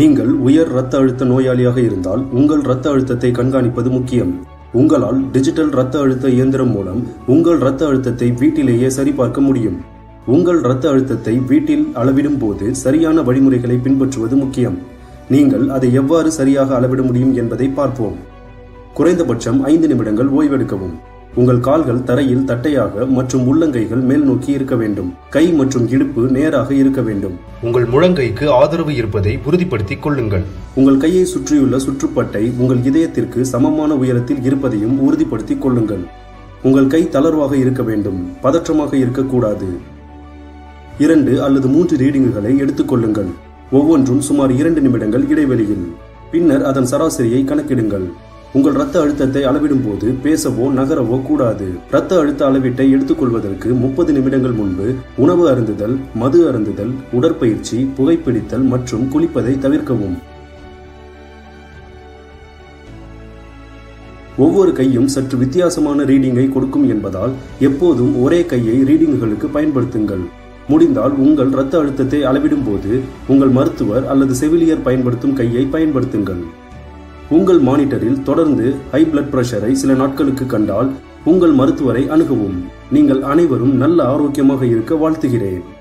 நீங்கள் உயர் இரத்த அழுத்த நோயாளியாக இருந்தால் உங்கள் இரத்த அழுத்தத்தை கண்காணிப்பது முக்கியம் உங்களால் டிஜிட்டல் இரத்த அழுத்த இயந்திரம் மூலம் உங்கள் இரத்த அழுத்தத்தை வீட்டிலேயே சரிபார்க்க முடியும் உங்கள் இரத்த அழுத்தத்தை வீட்டில் அளவிடும் போது சரியான வழிமுறைகளை பின்பற்றுவது முக்கியம் நீங்கள் அதை எவ்வாறு சரியாக அளவிட முடியும் என்பதை பார்ப்போம் குறைந்தபட்சம் ஐந்து நிமிடங்கள் ஓய்வெடுக்கவும் உங்கள் கால்கள் தரையில் தட்டையாக மற்றும் உள்ளங்கைகள் மேல் நோக்கி இருக்க வேண்டும் கை மற்றும் இடுப்பு நேராக இருக்க வேண்டும் உங்கள் முழங்கைக்கு ஆதரவு இருப்பதை உறுதிப்படுத்திக் கொள்ளுங்கள் உங்கள் கையை சுற்றியுள்ள சுற்றுப்பட்டை உங்கள் இதயத்திற்கு சமமான உயரத்தில் இருப்பதையும் உறுதிப்படுத்திக் கொள்ளுங்கள் உங்கள் கை தளர்வாக இருக்க வேண்டும் பதற்றமாக இருக்கக்கூடாது இரண்டு அல்லது மூன்று ரீடிங்குகளை எடுத்துக்கொள்ளுங்கள் ஒவ்வொன்றும் சுமார் இரண்டு நிமிடங்கள் இடைவெளியில் பின்னர் அதன் சராசரியை கணக்கிடுங்கள் உங்கள் இரத்த அழுத்தத்தை அளவிடும் போது பேசவோ நகரவோ கூடாது இரத்த அழுத்த அளவீட்டை எடுத்துக்கொள்வதற்கு முப்பது நிமிடங்கள் முன்பு உணவு அருந்துதல் மது அருந்துதல் உடற்பயிற்சி புகைப்பிடித்தல் மற்றும் குளிப்பதை தவிர்க்கவும் ஒவ்வொரு கையும் சற்று வித்தியாசமான ரீடிங்கை கொடுக்கும் என்பதால் எப்போதும் ஒரே கையை ரீடிங்குகளுக்கு பயன்படுத்துங்கள் முடிந்தால் உங்கள் இரத்த அழுத்தத்தை அளவிடும் போது உங்கள் மருத்துவர் அல்லது செவிலியர் பயன்படுத்தும் கையை பயன்படுத்துங்கள் உங்கள் மானிட்டரில் தொடர்ந்து ஹை பிளட் பிரஷரை சில நாட்களுக்கு கண்டால் உங்கள் மருத்துவரை அணுகவும் நீங்கள் அனைவரும் நல்ல ஆரோக்கியமாக இருக்க வாழ்த்துகிறேன்